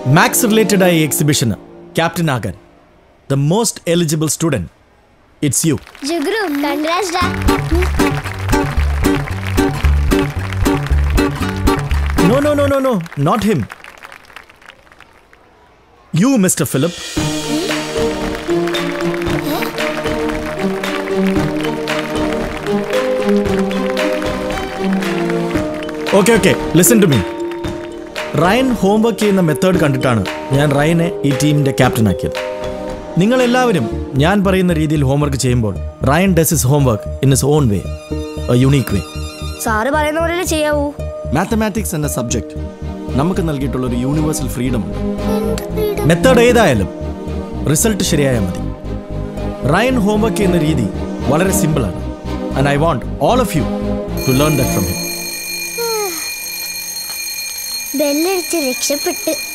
maths related ആയ എക്സിബിഷന് captain ആകാൻ the most eligible student it's you ജുഗ്രു കൺഗ്രാസ് ഡാ no no no no no not him you mister Philip okay okay listen to me Ryan homework ചെയ്യുന്ന method കണ്ടിട്ടാണ് ഞാൻ റയനെ ഈ ടീമിന്റെ ക്യാപ്റ്റൻ ആക്കിയത് നിങ്ങൾ എല്ലാവരും ഞാൻ പറയുന്ന രീതിയിൽ ഹോംവർക്ക് ചെയ്യുമ്പോൾ Ryan does his homework in his own way unique way sir പറയുന്ന പോലെ ചെയ്യാവൂ മാത്തമാറ്റിക്സ് എന്ന സബ്ജക്റ്റ് നമുക്ക് നൽകിയിട്ടുള്ള ഒരു യൂണിവേഴ്സൽ ഫ്രീഡം ഉണ്ട് മെത്തേഡ് ഏതായാലും റിസൾട്ട് ശരിയായാൽ മതി റയൻ ഹോംവർക്ക് ചെയ്യുന്ന രീതി വളരെ സിമ്പിളാണ് and I want all of you to learn that from him ബെല്ലടിച്ച് രക്ഷപ്പെട്ട്